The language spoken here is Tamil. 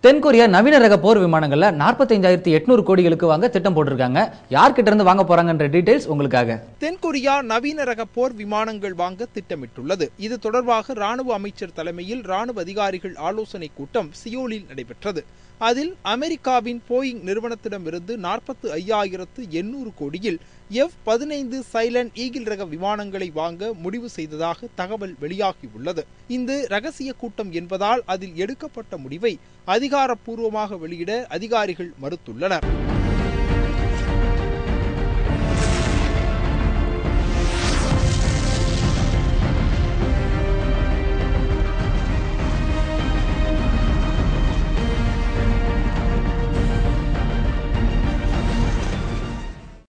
தென்கொரியா நவீன ரக போர் விமானங்கள்ல நாற்பத்தைந்தாயிரத்தி எட்நூறு கோடிகளுக்கு வாங்க திட்டம் போட்டிருக்காங்க யார்கிட்ட இருந்து வாங்க போறாங்கன்ற டீடைல்ஸ் உங்களுக்காக தென்கொரியா நவீன ரக போர் விமானங்கள் வாங்க திட்டமிட்டுள்ளது இது தொடர்பாக ராணுவ அமைச்சர் தலைமையில் ராணுவ அதிகாரிகள் ஆலோசனை கூட்டம் சியோலில் நடைபெற்றது அதில் அமெரிக்காவின் போயிங் நிறுவனத்திடமிருந்து நாற்பத்து ஐயாயிரத்து எண்ணூறு கோடியில் எஃப் பதினைந்து சைலண்ட் ஈகிள் ரக விமானங்களை வாங்க முடிவு செய்ததாக தகவல் வெளியாகியுள்ளது இந்த ரகசிய கூட்டம் என்பதால் அதில் எடுக்கப்பட்ட முடிவை அதிகாரப்பூர்வமாக வெளியிட அதிகாரிகள் மறுத்துள்ளனர்